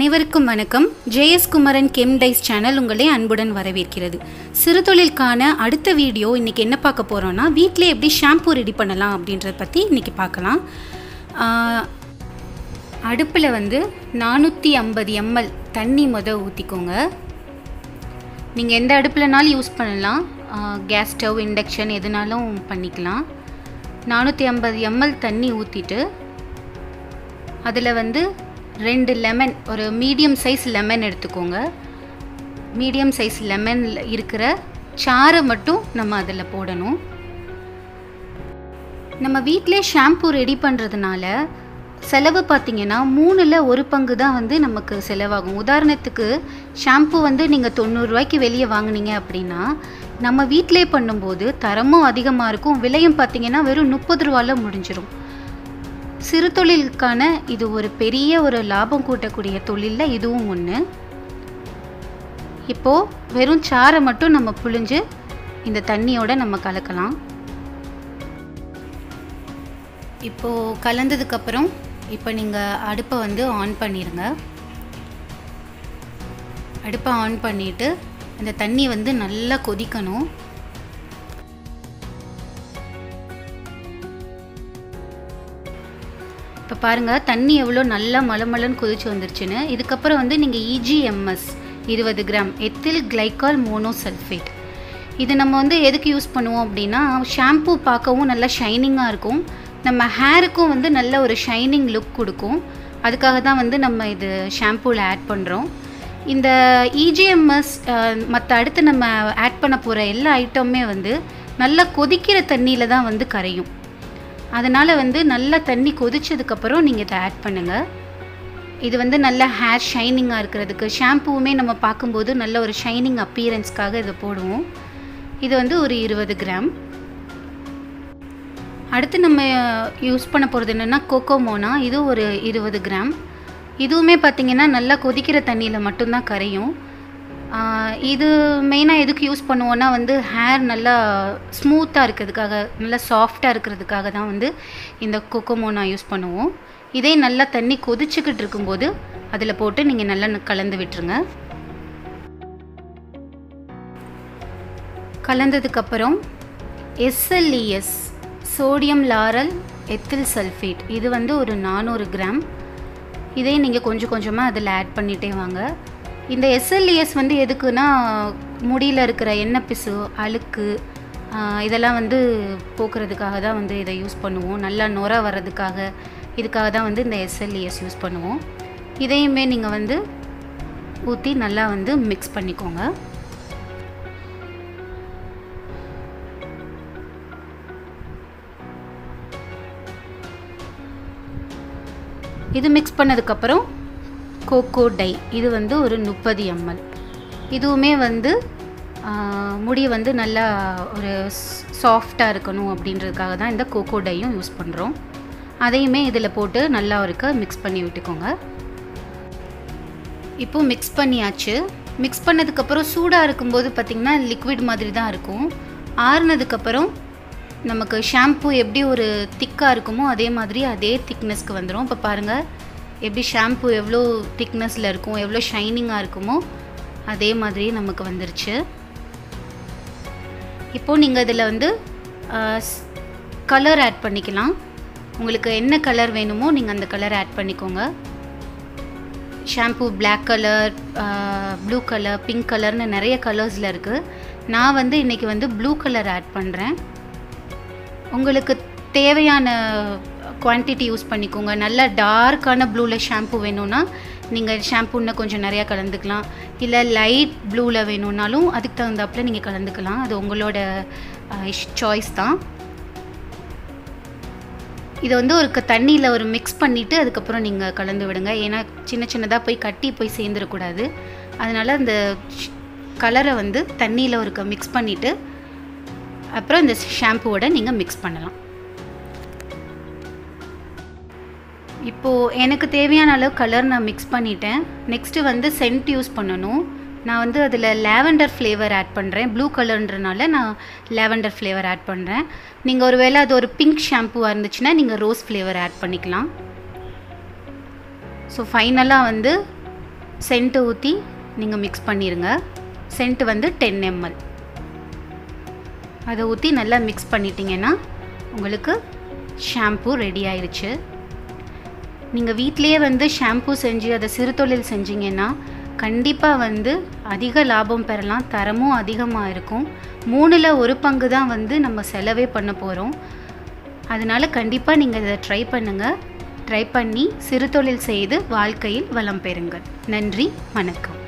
அனைவருக்கும் வணக்கம் JS Kumaran chem dyes channel உங்களை அன்புடன் வரவேற்கிறது சிறுதொழிலுக்கான அடுத்த வீடியோ இன்றைக்கி என்ன பார்க்க போகிறோன்னா வீட்டிலே எப்படி ஷாம்பு ரெடி பண்ணலாம் அப்படின்றத பற்றி இன்றைக்கி பார்க்கலாம் அடுப்பில் வந்து நானூற்றி ஐம்பது எம்எல் தண்ணி முத ஊற்றிக்கோங்க நீங்கள் எந்த அடுப்புலனாலும் யூஸ் பண்ணலாம் கேஸ் ஸ்டவ் இண்டக்ஷன் எதுனாலும் பண்ணிக்கலாம் நானூற்றி ஐம்பது எம்எல் தண்ணி ஊற்றிட்டு அதில் வந்து ரெண்டு லெமன் ஒரு மீடியம் சைஸ் லெமன் எடுத்துக்கோங்க மீடியம் சைஸ் லெமன் இருக்கிற சாறை மட்டும் நம்ம அதில் போடணும் நம்ம வீட்டிலே ஷாம்பு ரெடி பண்ணுறதுனால செலவு பார்த்திங்கன்னா மூணில் ஒரு பங்கு தான் வந்து நமக்கு செலவாகும் உதாரணத்துக்கு ஷாம்பு வந்து நீங்கள் தொண்ணூறுரூவாய்க்கு வெளியே வாங்கினீங்க அப்படின்னா நம்ம வீட்டிலே பண்ணும்போது தரமும் அதிகமாக இருக்கும் விலையும் பார்த்திங்கன்னா வெறும் முப்பது ரூபாயில் முடிஞ்சிடும் சிறு தொழிலுக்கான இது ஒரு பெரிய ஒரு லாபம் கூட்டக்கூடிய தொழிலில் இதுவும் ஒன்று இப்போது வெறும் சாறை மட்டும் நம்ம புழிஞ்சு இந்த தண்ணியோட நம்ம கலக்கலாம் இப்போது கலந்ததுக்கப்புறம் இப்போ நீங்கள் அடுப்பை வந்து ஆன் பண்ணிடுங்க அடுப்பை ஆன் பண்ணிவிட்டு அந்த தண்ணி வந்து நல்லா கொதிக்கணும் இப்போ பாருங்கள் தண்ணி எவ்வளோ நல்லா மலமலன்னு கொதிச்சு வந்துருச்சுன்னு இதுக்கப்புறம் வந்து நீங்கள் இஜிஎம்எஸ் இருபது கிராம் எத்தில் கிளைக்கால் மோனோசல்ஃபேட் இது நம்ம வந்து எதுக்கு யூஸ் பண்ணுவோம் அப்படின்னா ஷாம்பூ பார்க்கவும் நல்லா ஷைனிங்காக இருக்கும் நம்ம ஹேருக்கும் வந்து நல்ல ஒரு ஷைனிங் லுக் கொடுக்கும் அதுக்காக தான் வந்து நம்ம இது ஷாம்பூவில் ஆட் பண்ணுறோம் இந்த இஜிஎம்எஸ் மற்ற அடுத்து நம்ம ஆட் பண்ண போகிற எல்லா ஐட்டமுமே வந்து நல்லா கொதிக்கிற தண்ணியில் தான் வந்து கரையும் அதனால் வந்து நல்லா தண்ணி கொதிச்சதுக்கப்புறம் நீங்கள் இதை ஆட் பண்ணுங்கள் இது வந்து நல்ல ஹேர் ஷைனிங்காக இருக்கிறதுக்கு ஷாம்புவுமே நம்ம பார்க்கும்போது நல்ல ஒரு ஷைனிங் அப்பீரன்ஸ்க்காக இதை போடுவோம் இது வந்து ஒரு இருபது கிராம் அடுத்து நம்ம யூஸ் பண்ண போகிறது என்னென்னா கோகோமோனா இது ஒரு இருபது கிராம் இதுவுமே பார்த்திங்கன்னா நல்லா கொதிக்கிற தண்ணியில் மட்டும்தான் கரையும் இது மெயினாக எதுக்கு யூஸ் பண்ணுவோன்னா வந்து ஹேர் நல்லா ஸ்மூத்தாக இருக்கிறதுக்காக நல்லா சாஃப்டாக இருக்கிறதுக்காக தான் வந்து இந்த கொக்கோமோனா யூஸ் பண்ணுவோம் இதே நல்லா தண்ணி கொதிச்சுக்கிட்டு இருக்கும்போது அதில் போட்டு நீங்கள் நல்லா கலந்து விட்டுருங்க கலந்ததுக்கப்புறம் SLES sodium lauryl ethyl sulphate இது வந்து ஒரு நானூறு கிராம் இதே நீங்கள் கொஞ்சம் கொஞ்சமாக அதில் ஆட் பண்ணிகிட்டே வாங்க இந்த எஸ்எல்இஎஸ் வந்து எதுக்குன்னா முடியில் இருக்கிற எண்ணெய் பிசு அழுக்கு இதெல்லாம் வந்து போக்குறதுக்காக தான் வந்து இதை யூஸ் பண்ணுவோம் நல்லா நுர வர்றதுக்காக இதுக்காக தான் வந்து இந்த எஸ்எல்இஎஸ் யூஸ் பண்ணுவோம் இதையுமே நீங்கள் வந்து ஊற்றி நல்லா வந்து மிக்ஸ் பண்ணிக்கோங்க இது மிக்ஸ் பண்ணதுக்கப்புறம் கோகோ டை இது வந்து ஒரு முப்பது எம்எல் இதுவுமே வந்து முடி வந்து நல்லா ஒரு சாஃப்டாக இருக்கணும் அப்படின்றதுக்காக தான் இந்த கோகோ டையும் யூஸ் பண்ணுறோம் அதையுமே இதில் போட்டு நல்லா இருக்க மிக்ஸ் பண்ணி விட்டுக்கோங்க இப்போது மிக்ஸ் பண்ணியாச்சு மிக்ஸ் பண்ணதுக்கப்புறம் சூடாக இருக்கும்போது பார்த்திங்கன்னா லிக்விட் மாதிரி தான் இருக்கும் ஆறுனதுக்கப்புறம் நமக்கு ஷாம்பு எப்படி ஒரு திக்காக இருக்குமோ அதே மாதிரி அதே திக்னஸ்க்கு வந்துடும் இப்போ பாருங்கள் எப்படி ஷாம்பு எவ்வளோ திக்னஸில் இருக்கும் எவ்வளோ ஷைனிங்காக இருக்குமோ அதே மாதிரி நமக்கு வந்துருச்சு இப்போது நீங்கள் இதில் வந்து கலர் ஆட் பண்ணிக்கலாம் உங்களுக்கு என்ன கலர் வேணுமோ நீங்கள் அந்த கலர் ஆட் பண்ணிக்கோங்க shampoo black colour blue colour pink கலர்னு நிறைய கலர்ஸில் இருக்குது நான் வந்து இன்றைக்கி வந்து ப்ளூ கலர் ஆட் பண்ணுறேன் உங்களுக்கு தேவையான குவான்டிட்டி யூஸ் பண்ணிக்கோங்க நல்ல டார்க்கான ப்ளூவில் ஷாம்பு வேணும்னா நீங்கள் ஷாம்பு இன்னும் கொஞ்சம் நிறையா கலந்துக்கலாம் இல்லை லைட் ப்ளூவில் வேணும்னாலும் அதுக்கு தகுந்தாப்பில் நீங்கள் கலந்துக்கலாம் அது உங்களோட சாய்ஸ் தான் இதை வந்து ஒரு தண்ணியில் ஒரு மிக்ஸ் பண்ணிவிட்டு அதுக்கப்புறம் நீங்கள் கலந்து விடுங்க ஏன்னா சின்ன சின்னதாக போய் கட்டி போய் சேர்ந்துடக்கூடாது அதனால் அந்த கலரை வந்து தண்ணியில் ஒரு மிக்ஸ் பண்ணிவிட்டு அப்புறம் இந்த ஷாம்புவோட நீங்கள் மிக்ஸ் பண்ணலாம் இப்போது எனக்கு தேவையான அளவு கலர் நான் மிக்ஸ் பண்ணிட்டேன் நெக்ஸ்ட்டு வந்து சென்ட் யூஸ் பண்ணணும் நான் வந்து அதில் லேவெண்டர் ஃப்ளேவர் ஆட் பண்ணுறேன் ப்ளூ கலர்ன்றனால நான் லேவெண்டர் ஃப்ளேவர் ஆட் பண்ணுறேன் நீங்கள் ஒரு வேளை அது ஒரு பிங்க் ஷாம்புவாக இருந்துச்சுன்னா நீங்கள் ரோஸ் ஃப்ளேவர் ஆட் பண்ணிக்கலாம் ஸோ ஃபைனலாக வந்து சென்ட்டு ஊற்றி நீங்கள் மிக்ஸ் பண்ணிடுங்க சென்ட் வந்து டென் எம்எல் அதை ஊற்றி நல்லா மிக்ஸ் பண்ணிட்டீங்கன்னா உங்களுக்கு ஷாம்பு ரெடி ஆயிடுச்சு நீங்கள் வீட்லேயே வந்து ஷாம்பு செஞ்சு அதை சிறுதொழில் செஞ்சீங்கன்னா கண்டிப்பாக வந்து அதிக லாபம் பெறலாம் தரமும் அதிகமாக இருக்கும் மூணில் ஒரு பங்கு தான் வந்து நம்ம செலவே பண்ண போகிறோம் அதனால் கண்டிப்பாக நீங்கள் இதை ட்ரை பண்ணுங்கள் ட்ரை பண்ணி சிறுதொழில் செய்து வாழ்க்கையில் வளம் பெறுங்கள் நன்றி வணக்கம்